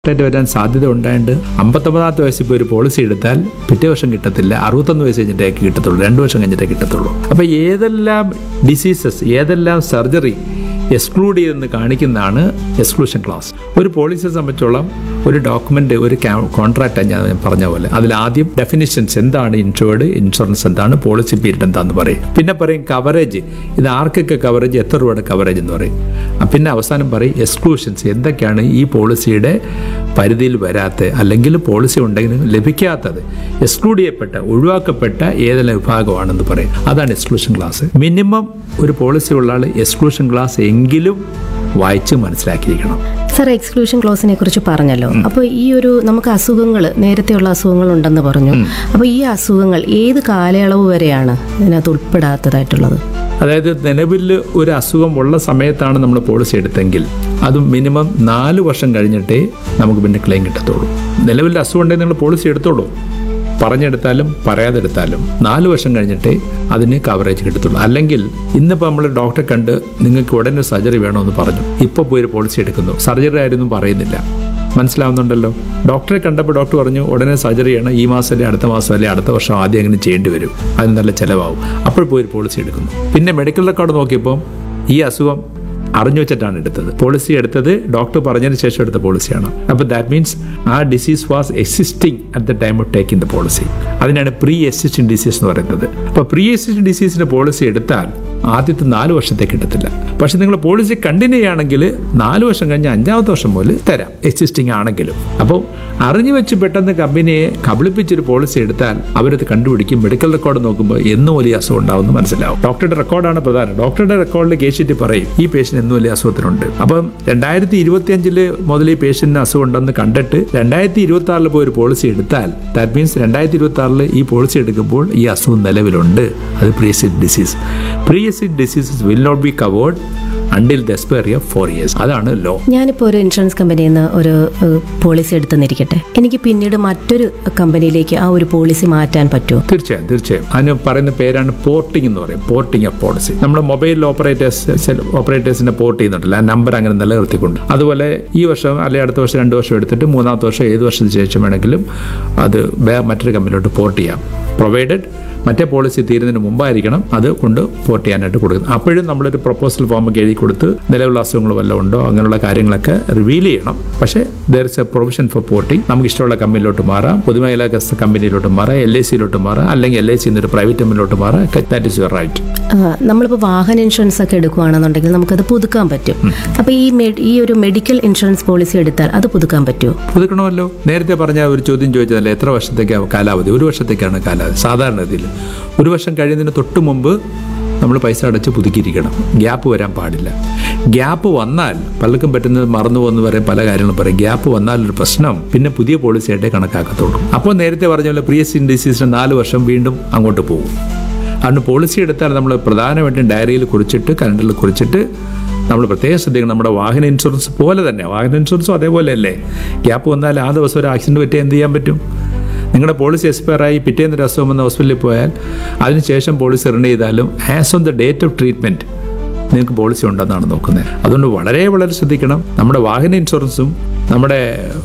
ആയിട്ട് വരാൻ സാധ്യത ഉണ്ടായിട്ട് അമ്പത്തൊമ്പതാമത്തെ വയസ്സിൽ ഇപ്പോൾ ഒരു പോളിസി എടുത്താൽ പിറ്റേ വർഷം കിട്ടത്തില്ല അറുപത്തൊന്ന് വയസ്സ് കഴിഞ്ഞിട്ടേ കിട്ടത്തുള്ളൂ രണ്ട് വർഷം കഴിഞ്ഞിട്ടേ കിട്ടത്തുള്ളൂ അപ്പോൾ ഏതെല്ലാം ഡിസീസസ് ഏതെല്ലാം സർജറി എക്സ്ക്ലൂഡ് ചെയ്തെന്ന് കാണിക്കുന്നതാണ് എക്സ്ക്ലൂഷൻ ക്ലാസ് ഒരു പോളിസിയെ സംബന്ധിച്ചോളം ഒരു ഡോക്യുമെന്റ് ഒരു കോൺട്രാക്റ്റ് ഞാൻ പറഞ്ഞ പോലെ അതിൽ ആദ്യം ഡെഫിനിഷൻസ് എന്താണ് ഇൻഷുർഡ് ഇൻഷുറൻസ് എന്താണ് പോളിസി പീരീഡ് എന്താന്ന് പറയും പിന്നെ പറയും കവറേജ് ഇത് ആർക്കൊക്കെ കവറേജ് എത്ര രൂപയുടെ കവറേജ് എന്ന് പറയും ആ, പിന്നെ അവസാനം പറയും എക്സ്ക്ലൂഷൻസ് എന്തൊക്കെയാണ് ഈ പോളിസിയുടെ പരിധിയിൽ വരാത്ത അല്ലെങ്കിൽ പോളിസി ഉണ്ടെങ്കിലും ലഭിക്കാത്തത് എക്സ്ക്ലൂഡ് ചെയ്യപ്പെട്ട ഒഴിവാക്കപ്പെട്ട ഏതെല്ലാം വിഭാഗമാണെന്ന് പറയും അതാണ് എക്സ്ക്ലൂഷൻ ക്ലാസ് മിനിമം ഒരു പോളിസി ഉള്ള ആൾ എക്സ്ക്ലൂഷൻ ക്ലാസ് എങ്കിലും വായിച്ച് മനസ്സിലാക്കിയിരിക്കണം സർ എക്സ്ക്ലൂഷൻ ക്ലോസിനെ കുറിച്ച് പറഞ്ഞല്ലോ അപ്പോൾ ഈ ഒരു നമുക്ക് അസുഖങ്ങൾ നേരത്തെയുള്ള അസുഖങ്ങൾ ഉണ്ടെന്ന് പറഞ്ഞു അപ്പോൾ ഈ അസുഖങ്ങൾ ഏത് കാലയളവ് വരെയാണ് ഇതിനകത്ത് ഉൾപ്പെടാത്തതായിട്ടുള്ളത് അതായത് നിലവിൽ ഒരു അസുഖം ഉള്ള സമയത്താണ് നമ്മൾ പോളിസി എടുത്തെങ്കിൽ അത് മിനിമം നാല് വർഷം കഴിഞ്ഞിട്ടേ നമുക്ക് പിന്നെ ക്ലെയിം കിട്ടത്തുള്ളൂ നിലവിൽ അസുഖം ഉണ്ടെങ്കിൽ നിങ്ങൾ പോളിസി എടുത്തോളൂ പറഞ്ഞെടുത്താലും പറയാതെടുത്താലും നാല് വർഷം കഴിഞ്ഞിട്ടേ അതിന് കവറേജ് കിട്ടത്തുള്ളൂ അല്ലെങ്കിൽ ഇന്നിപ്പോൾ നമ്മൾ ഡോക്ടറെ കണ്ട് നിങ്ങൾക്ക് ഉടനെ സർജറി വേണമെന്ന് പറഞ്ഞു ഇപ്പോൾ പോയി ഒരു പോളിസി എടുക്കുന്നു സർജറി ആയിരുന്നു പറയുന്നില്ല മനസ്സിലാവുന്നുണ്ടല്ലോ ഡോക്ടറെ കണ്ടപ്പോൾ ഡോക്ടർ പറഞ്ഞു ഉടനെ സർജറി ചെയ്യണം ഈ മാസം അല്ലെങ്കിൽ അടുത്ത മാസം അല്ലെങ്കിൽ അടുത്ത വർഷം ആദ്യം അങ്ങനെ ചെയ്യേണ്ടി വരും അതിന് നല്ല ചിലവാകും അപ്പോൾ പോയി ഒരു പോളിസി എടുക്കുന്നു പിന്നെ മെഡിക്കൽ റെക്കോർഡ് നോക്കിയപ്പോൾ ഈ അസുഖം അറിഞ്ഞു വെച്ചിട്ടാണ് എടുത്തത് പോളിസി എടുത്തത് ഡോക്ടർ പറഞ്ഞതിന് ശേഷം എടുത്ത പോളിസിയാണ് അപ്പോൾ ദാറ്റ് മീൻസ് ആ disease was existing at the time of taking the policy അതിനാണ് പ്രീ എക്സിസ്റ്റിംഗ് ഡിസീസ് എന്ന് പറയുന്നത് അപ്പോൾ പ്രീ എക്സിസ്റ്റിംഗ് ഡിസീസിന്റെ പോളിസി എടുത്താൽ ആദ്യത്തെ നാല് വർഷത്തേക്ക് കിട്ടത്തില്ല പക്ഷെ നിങ്ങൾ പോളിസി കണ്ടിന്യൂ ചെയ്യുകയാണെങ്കിൽ നാല് വർഷം കഴിഞ്ഞ് അഞ്ചാമത്തെ വർഷം മുതൽ തരാം എക്സിസ്റ്റിംഗ് ആണെങ്കിലും അപ്പോൾ അറിഞ്ഞു വെച്ച് പെട്ടെന്ന് കമ്പനിയെ കബളിപ്പിച്ചൊരു പോളിസി എടുത്താൽ അവരത് കണ്ടുപിടിക്കും മെഡിക്കൽ റെക്കോർഡ് നോക്കുമ്പോൾ എന്ന് വലിയ അസുഖം ഉണ്ടാവുമെന്ന് മനസ്സിലാവും ഡോക്ടറുടെ റെക്കോർഡാണ് പ്രധാനം ഡോക്ടറുടെ റെക്കോർഡിൽ കേസിറ്റ് പറയും ഈ പേഷ്യൻ എന്ന് വലിയ അസുഖത്തിനുണ്ട് അപ്പം രണ്ടായിരത്തി ഇരുപത്തി അഞ്ചില് മുതൽ ഈ പേഷ്യന്റിന് അസുഖം ഉണ്ടെന്ന് കണ്ടിട്ട് രണ്ടായിരത്തി ഇരുപത്തി ആറിൽ പോയി ഒരു പോളിസി എടുത്താൽ ദാറ്റ് മീൻസ് രണ്ടായിരത്തി ഇരുപത്തി ആറിൽ ഈ പോളിസി എടുക്കുമ്പോൾ ഈ അസുഖം നിലവിലുണ്ട് അത് preexisting disease preexisting diseases will not be covered until the expiry of four years അതാണ് ലോ ഞാനിപ്പോൾ ഒരു ഇൻഷുറൻസ് കമ്പനിയിൽ നിന്ന് ഒരു ഏഹ്, പോളിസി എടുത്തെന്നിരിക്കട്ടെ എനിക്ക് പിന്നീട് മറ്റൊരു കമ്പനിയിലേക്ക് ആ ഒരു പോളിസി മാറ്റാൻ പറ്റുമോ തീർച്ചയായും തീർച്ചയായും അതിന് പറയുന്ന പേരാണ് പോർട്ടിംഗ് എന്ന് പറയും പോർട്ടിംഗ് ഓഫ് പോളിസി നമ്മുടെ മൊബൈൽ ഓപ്പറേറ്റേഴ്സ് ഓപ്പറേറ്റേഴ്സിനെ പോർട്ട് ചെയ്യുന്നുണ്ടല്ലോ ആ നമ്പർ അങ്ങനെ നിലനിർത്തിക്കൊണ്ട് അതുപോലെ ഈ വർഷം അല്ലെങ്കിൽ അടുത്ത വർഷം രണ്ട് വർഷം എടുത്തിട്ട് മൂന്നാമത്തെ വർഷം ഏത് വർഷത്തിന് ശേഷം വേണമെങ്കിലും അത് വേ- മറ്റൊരു കമ്പനിയിലോട്ട് പോർട്ട് ചെയ്യാം പ്രൊവൈഡഡ് മറ്റേ പോളിസി തീരുന്നതിന് മുമ്പായിരിക്കണം അത് കൊണ്ട് പോർട്ട് ചെയ്യാനായിട്ട് കൊടുക്കുന്നത് അപ്പോഴും നമ്മളൊരു പ്രപ്പോസൽ ഫോമൊക്കെ എഴുതി കൊടുത്ത് നിലവിലുള്ള അസുഖങ്ങൾ വല്ലതും ഉണ്ടോ അങ്ങനെയുള്ള കാര്യങ്ങളൊക്കെ റിവീൽ ചെയ്യണം പക്ഷേ there is a provision for porting നമുക്ക് ഇഷ്ടമുള്ള കമ്പനിയിലോട്ട് മാറാം പൊതുമേഖലാ കമ്പനിയിലോട്ട് മാറാം എൽ ഐ സിയിലോട്ട് മാറാം അല്ലെങ്കിൽ എൽ ഐ സി ഒരു പ്രൈവറ്റ് കമ്പനിയിലോട്ട് മാറാം ദാറ്റ് ഇസ് യുവർ റൈറ്റ് ആ, നമ്മളിപ്പോൾ വാഹന ഇൻഷുറൻസ് ഒക്കെ എടുക്കുകയാണെന്നുണ്ടെങ്കിൽ നമുക്കത് പുതുക്കാൻ പറ്റും അപ്പോൾ ഈ മെ- ഈ ഒരു മെഡിക്കൽ ഇൻഷുറൻസ് പോളിസി എടുത്താൽ അത് പുതുക്കാൻ പറ്റുമോ പുതുക്കണമല്ലോ നേരത്തെ പറഞ്ഞ ഒരു ചോദ്യം ചോദിച്ചതല്ലേ എത്ര വർഷത്തേക്കാണ് കാലാവധി ഒരു വർഷത്തേക്കാണ് കാലാവധി സാധാരണഗതിയിൽ ഒരു വർഷം കഴിയുന്നതിന് തൊട്ട് മുമ്പ് നമ്മൾ പൈസ അടച്ച് പുതുക്കിയിരിക്കണം ഗ്യാപ്പ് വരാൻ പാടില്ല ഗ്യാപ്പ് വന്നാൽ പലർക്കും പറ്റുന്നത് മറന്നു പോകുന്ന പറയും പല കാര്യങ്ങളും പറയും ഗ്യാപ്പ് വന്നാൽ ഒരു പ്രശ്നം പിന്നെ പുതിയ പോളിസി ആയിട്ടേ കണക്കാക്കത്തുള്ളൂ അപ്പോൾ നേരത്തെ പറഞ്ഞ പോലെ പ്രിയസ് ഇൻഡിസീസിന് നാല് വർഷം വീണ്ടും അങ്ങോട്ട് പോകും അതുകൊണ്ട് പോളിസി എടുത്താൽ നമ്മൾ പ്രധാനമായിട്ടും ഡയറിയിൽ കുറിച്ചിട്ട് കലണ്ടറിൽ കുറിച്ചിട്ട് നമ്മൾ പ്രത്യേകം ശ്രദ്ധിക്കണം നമ്മുടെ വാഹന ഇൻഷുറൻസ് പോലെ തന്നെ വാഹന ഇൻഷുറൻസും അതേപോലെ അല്ലേ ഗ്യാപ്പ് വന്നാൽ ആ ദിവസം ഒരു ആക്സിഡന്റ് പറ്റിയാൽ എന്ത് ചെയ്യാൻ പറ്റും നിങ്ങളുടെ പോളിസി എക്സ്പയർ ആയി പിറ്റേന്ന് ഒരു അസുഖം വന്ന് ഹോസ്പിറ്റലിൽ പോയാൽ അതിനുശേഷം പോളിസി റിന്യൂ ചെയ്താലും as on the date of treatment നിങ്ങൾക്ക് പോളിസി ഉണ്ടെന്നാണ് നോക്കുന്നത് അതുകൊണ്ട് വളരെ വളരെ ശ്രദ്ധിക്കണം നമ്മുടെ വാഹന ഇൻഷുറൻസും നമ്മുടെ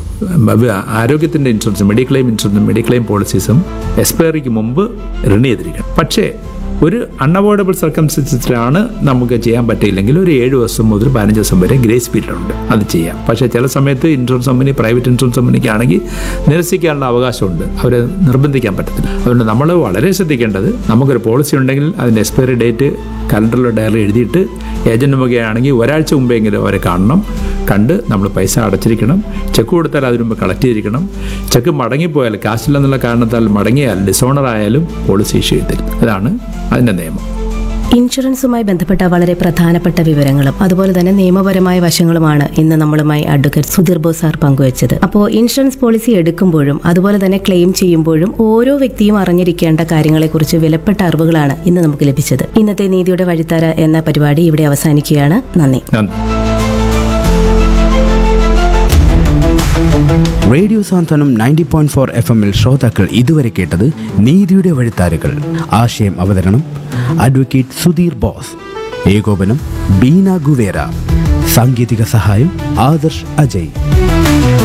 ആരോഗ്യത്തിൻ്റെ ഇൻഷുറൻസും മെഡിക്ലെയിം ഇൻഷുറൻസും മെഡിക്ലെയിം പോളിസീസും എക്സ്പയറിക്ക് മുമ്പ് റിന്യൂ ചെയ്തിരിക്കണം പക്ഷേ ഒരു അൺഅവോയ്ഡബിൾ സർക്കംസ്റ്റൻസിലാണ് നമുക്ക് ചെയ്യാൻ പറ്റിയില്ലെങ്കിൽ ഒരു ഏഴ് ദിവസം മുതൽ പതിനഞ്ച് ദിവസം വരെ ഗ്രേസ് പീരീഡ് ഉണ്ട് അത് ചെയ്യാം പക്ഷേ ചില സമയത്ത് ഇൻഷുറൻസ് കമ്പനി പ്രൈവറ്റ് ഇൻഷുറൻസ് കമ്പനിക്ക് ആണെങ്കിൽ നിരസിക്കാനുള്ള അവകാശമുണ്ട് അവരെ നിർബന്ധിക്കാൻ പറ്റത്തില്ല അതുകൊണ്ട് നമ്മൾ വളരെ ശ്രദ്ധിക്കേണ്ടത് നമുക്കൊരു പോളിസി ഉണ്ടെങ്കിൽ അതിൻ്റെ എക്സ്പയറി ഡേറ്റ് കലണ്ടറിലോ ഡയറി എഴുതിയിട്ട് ഏജന്റ് മുഖയാണെങ്കിൽ ഒരാഴ്ച മുമ്പെങ്കിലും അവരെ കാണണം കണ്ട് നമ്മൾ പൈസ അടച്ചിരിക്കണം ചെക്ക് കൊടുത്താൽ അതിനു മുമ്പ് കളക്ട് ചെയ്തിരിക്കണം ചെക്ക് മടങ്ങിപ്പോയാൽ കാശില്ലെന്നുള്ള കാരണത്താൽ മടങ്ങിയാൽ ഡിസോണർ ആയാലും പോളിസി ഇഷ്യൂ ചെയ്തിരിക്കും അതാണ് അതിൻ്റെ നിയമം ഇൻഷുറൻസുമായി ബന്ധപ്പെട്ട വളരെ പ്രധാനപ്പെട്ട വിവരങ്ങളും അതുപോലെ തന്നെ നിയമപരമായ വശങ്ങളുമാണ് ഇന്ന് നമ്മളുമായി അഡ്വക്കേറ്റ് സുധീർ ബോസ് സാർ പങ്കുവച്ചത് അപ്പോൾ ഇൻഷുറൻസ് പോളിസി എടുക്കുമ്പോഴും അതുപോലെ തന്നെ ക്ലെയിം ചെയ്യുമ്പോഴും ഓരോ വ്യക്തിയും അറിഞ്ഞിരിക്കേണ്ട കാര്യങ്ങളെക്കുറിച്ച് വിലപ്പെട്ട അറിവുകളാണ് ഇന്ന് നമുക്ക് ലഭിച്ചത് ഇന്നത്തെ നീതിയുടെ വഴിത്തര എന്ന പരിപാടി ഇവിടെ അവസാനിക്കുകയാണ് നന്ദി നന്ദി radio Santhwanam ninety point four F എമ്മിൽ ശ്രോതാക്കൾ ഇതുവരെ കേട്ടത് നീതിയുടെ വഴിത്താരുകൾ ആശയം അവതരണം അഡ്വക്കേറ്റ് സുധീർ ബോസ് ഏകോപനം ബീന ഗുവേര സാങ്കേതിക സഹായം ആദർശ് അജയ്